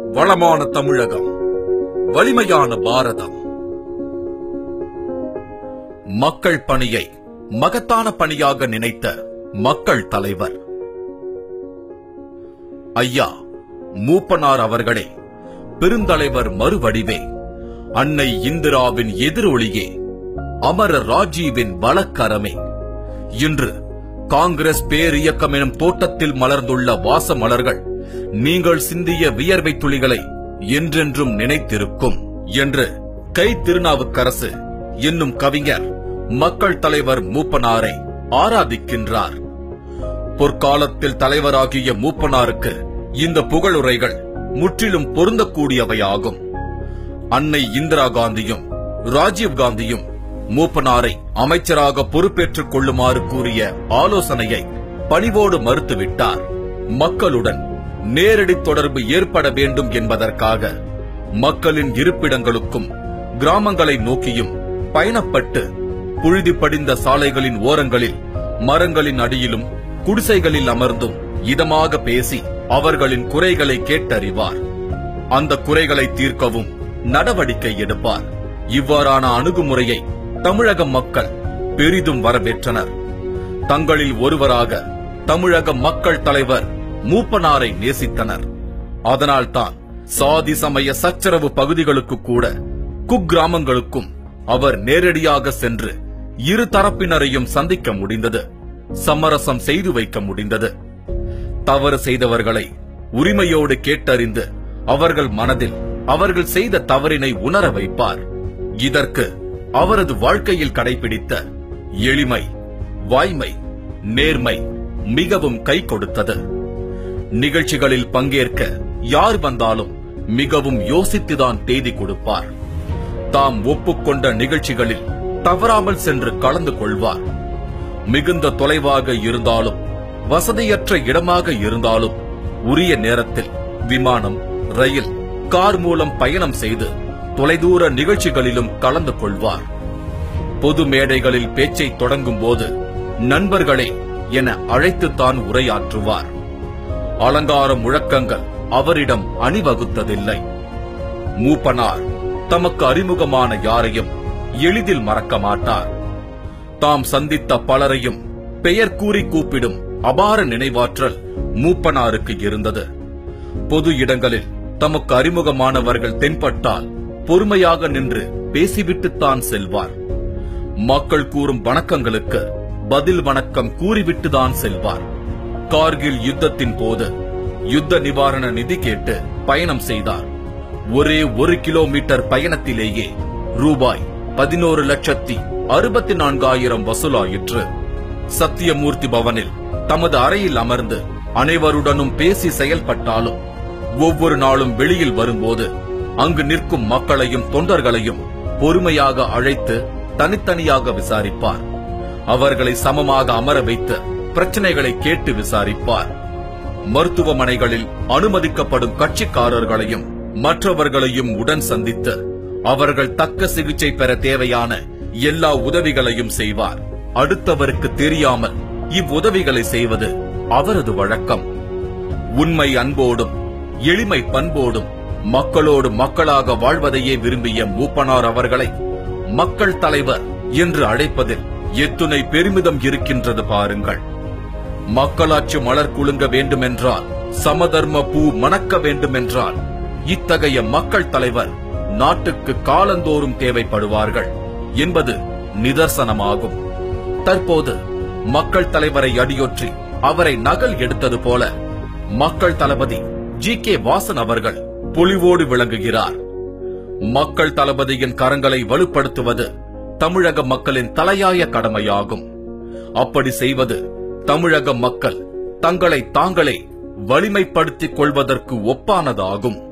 வளமான தமிழகம் வலிமையான பாரதம் மக்கள் பணியை மகத்தான பணியாக நினைத்த மக்கள் தலைவர் ஐயா மூப்பனார் அவர்களே பெருந்தலைவர் மறுவடிவே அன்னை இந்திராவின் எதிரொலியே அமர ராஜீவின் வழக்கரமே இன்று காங்கிரஸ் பேரியக்கம் எனும் தோட்டத்தில் மலர்ந்துள்ள வாச மலர்கள் நீங்கள் சிந்திய வியர்வை துளிகளை என்றென்றும் நினைத்திருக்கும் என்று கை திருநாவுக்கரசு என்னும் கவிஞர் மக்கள் தலைவர் மூப்பனாரை ஆராதிக்கின்றார் பொற்காலத்தில் தலைவராகிய மூப்பனாருக்கு இந்த புகழுரைகள் முற்றிலும் பொருந்தக்கூடியவையாகும் அன்னை இந்திரா காந்தியும் ராஜீவ் காந்தியும் மூப்பனாரை அமைச்சராக பொறுப்பேற்றுக் கொள்ளுமாறு கூறிய ஆலோசனையை பணிவோடு மறுத்துவிட்டார் மக்களுடன் நேரடி தொடர்பு ஏற்பட வேண்டும் என்பதற்காக மக்களின் இருப்பிடங்களுக்கும் கிராமங்களை நோக்கியும் பயணப்பட்டு புழுதி படிந்த சாலைகளின் ஓரங்களில் மரங்களின் அடியிலும் குடிசைகளில் அமர்ந்தும் இதமாக பேசி அவர்களின் குறைகளை கேட்டறிவார் அந்த குறைகளை தீர்க்கவும் நடவடிக்கை எடுப்பார் இவ்வாறான அணுகுமுறையை தமிழக மக்கள் பெரிதும் வரவேற்றனர் தங்களில் ஒருவராக தமிழக மக்கள் தலைவர் மூப்பனாரை நேசித்தனர் அதனால்தான் சாதி சமய சச்சரவு பகுதிகளுக்கு கூட குக்கிராமங்களுக்கும் அவர் நேரடியாக சென்று இரு தரப்பினரையும் சந்திக்க முடிந்தது சமரசம் செய்து வைக்க முடிந்தது தவறு செய்தவர்களை உரிமையோடு கேட்டறிந்து அவர்கள் மனதில் அவர்கள் செய்த தவறினை உணர வைப்பார் இதற்கு அவரது வாழ்க்கையில் கடைபிடித்த எளிமை வாய்மை நேர்மை மிகவும் கை கொடுத்தது நிகழ்ச்சிகளில் பங்கேற்க யார் வந்தாலும் மிகவும் யோசித்துதான் தேதி கொடுப்பார் தாம் ஒப்புக்கொண்ட நிகழ்ச்சிகளில் தவறாமல் சென்று கலந்து கொள்வார் மிகுந்த தொலைவாக இருந்தாலும் வசதியற்ற இடமாக இருந்தாலும் உரிய நேரத்தில் விமானம் ரயில் கார் மூலம் பயணம் செய்து தொலைதூர நிகழ்ச்சிகளிலும் கலந்து கொள்வார் பொது மேடைகளில் பேச்சை தொடங்கும் போது நண்பர்களே என அழைத்துத்தான் உரையாற்றுவார் அலங்கார முழக்கங்கள் அவரிடம் அணிவகுத்ததில்லை மூப்பனார் தமக்கு அறிமுகமான யாரையும் எளிதில் மறக்க மாட்டார் தாம் சந்தித்த பலரையும் பெயர் கூறி கூப்பிடும் அபார நினைவாற்றல் மூப்பனாருக்கு இருந்தது பொது இடங்களில் தமக்கு அறிமுகமானவர்கள் தென்பட்டால் பொறுமையாக நின்று பேசிவிட்டுத்தான் செல்வார் மக்கள் கூறும் வணக்கங்களுக்கு பதில் வணக்கம் கூறிவிட்டுதான் செல்வார் கார்கில் யுத்தத்தின் போது யுத்த நிவாரண நிதி கேட்டு பயணம் செய்தார் ஒரே ஒரு கிலோமீட்டர் பயணத்திலேயே ரூபாய் பதினோரு லட்சத்தி அறுபத்தி நான்காயிரம் வசூலாயிற்று சத்தியமூர்த்தி பவனில் தமது அறையில் அமர்ந்து அனைவருடனும் பேசி செயல்பட்டாலும் ஒவ்வொரு நாளும் வெளியில் வரும்போது அங்கு நிற்கும் மக்களையும் தொண்டர்களையும் பொறுமையாக அழைத்து தனித்தனியாக விசாரிப்பார் அவர்களை சமமாக அமர வைத்து பிரச்சனைகளை கேட்டு விசாரிப்பார் மருத்துவமனைகளில் அனுமதிக்கப்படும் கட்சிக்காரர்களையும் மற்றவர்களையும் உடன் சந்தித்து அவர்கள் தக்க சிகிச்சை பெற தேவையான எல்லா உதவிகளையும் செய்வார் அடுத்தவருக்கு தெரியாமல் இவ்வுதவிகளை செய்வது அவரது வழக்கம் உண்மை அன்போடும் எளிமை பண்போடும் மக்களோடு மக்களாக வாழ்வதையே விரும்பிய மூப்பனார் அவர்களை மக்கள் தலைவர் என்று அழைப்பதில் எத்துணை பெருமிதம் இருக்கின்றது பாருங்கள் மக்களாட்சி மலர் குலுங்க வேண்டுமென்றால் சமதர்ம பூ மணக்க வேண்டுமென்றால் இத்தகைய மக்கள் தலைவர் நாட்டுக்கு காலந்தோறும் தேவைப்படுவார்கள் என்பது நிதர்சனமாகும் தற்போது மக்கள் தலைவரை அடியொற்றி அவரை நகல் எடுத்தது போல மக்கள் தளபதி ஜி கே வாசன் அவர்கள் பொலிவோடு விளங்குகிறார் மக்கள் தளபதியின் கரங்களை வலுப்படுத்துவது தமிழக மக்களின் தலையாய கடமையாகும் அப்படி செய்வது தமிழக மக்கள் தங்களை தாங்களே வலிமைப்படுத்திக் கொள்வதற்கு ஒப்பானதாகும்